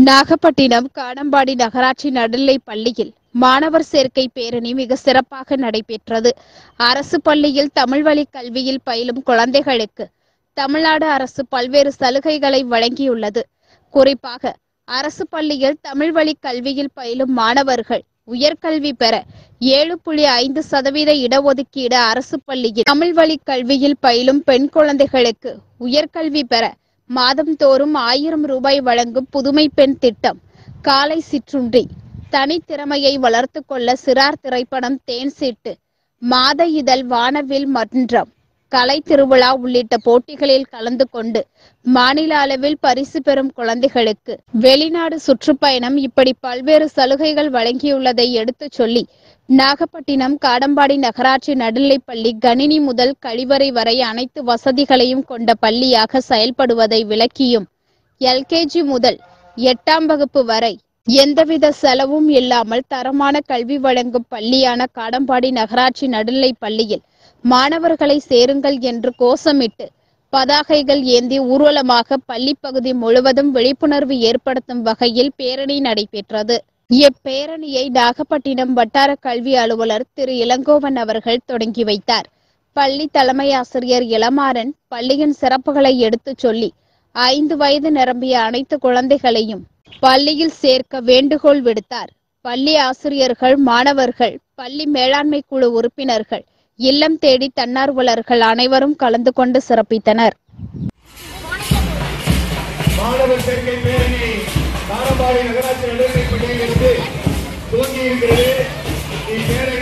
நாகப்பட்டினம் காடம்பாடி நகராட்சி நடுநிலைப் பள்ளியில் மாணவர் சேர்க்கை பேரணி மிக சிறப்பாக நடைபெற்றது அரசு பள்ளியில் தமிழ் வழி கல்வியில் பயிலும் குழந்தைகளுக்கு தமிழ்நாடு அரசு பல்வேறு சலுகைகளை வழங்கியுள்ளது குறிப்பாக அரசு பள்ளியில் தமிழ் வழி கல்வியில் பயிலும் மாணவர்கள் உயர்கல்வி பெற ஏழு புள்ளி ஐந்து சதவீத இடஒதுக்கீடு அரசு பள்ளியில் தமிழ் வழி கல்வியில் பயிலும் பெண் குழந்தைகளுக்கு உயர்கல்வி பெற மாதம்தோறும் ஆயிரம் ரூபாய் வழங்கும் புதுமை பெண் திட்டம் காலை சிற்றுண்டி தனித்திறமையை வளர்த்து கொள்ள சிறார் திரைப்படம் தேன் சீட்டு மாத இதழ் வானவில் மன்றம் கலை திருவிழா உள்ளிட்ட போட்டிகளில் கலந்து கொண்டு மாநில அளவில் பரிசு பெறும் குழந்தைகளுக்கு வெளிநாடு சுற்றுப்பயணம் இப்படி பல்வேறு சலுகைகள் வழங்கியுள்ளதை எடுத்துச் சொல்லி நாகப்பட்டினம் காடம்பாடி நகராட்சி நடுநிலைப்பள்ளி கணினி முதல் கழிவறை வரை அனைத்து வசதிகளையும் கொண்ட பள்ளியாக செயல்படுவதை விளக்கியும் எல்கேஜி முதல் எட்டாம் வகுப்பு வரை எந்தவித செலவும் இல்லாமல் தரமான கல்வி வழங்கும் பள்ளியான காடம்பாடி நகராட்சி நடுநிலைப் பள்ளியில் மாணவர்களை சேருங்கள் என்று கோஷமிட்டு பதாகைகள் ஏந்தி ஊர்வலமாக பள்ளி பகுதி முழுவதும் விழிப்புணர்வு ஏற்படுத்தும் வகையில் பேரணி நடைபெற்றது இப்பேரணியை நாகப்பட்டினம் வட்டார கல்வி அலுவலர் திரு இளங்கோவன் அவர்கள் தொடங்கி வைத்தார் பள்ளி தலைமை ஆசிரியர் இளமாறன் பள்ளியின் சிறப்புகளை எடுத்துச் சொல்லி ஐந்து வயது நிரம்பிய அனைத்து குழந்தைகளையும் பள்ளியில் சேர்க்க வேண்டுகோள் விடுத்தார் பள்ளி ஆசிரியர்கள் மாணவர்கள் பள்ளி மேலாண்மை குழு உறுப்பினர்கள் இல்லம் தேடி தன்னார்வலர்கள் அனைவரும் கலந்து கொண்டு சிறப்பித்தனர் மாணவர் சேர்க்கை பேரணி காரம்பாடி நகராட்சி நடுநிலைப் பள்ளியில் இருந்து துவங்கி இருக்கிறது இப்பேரணி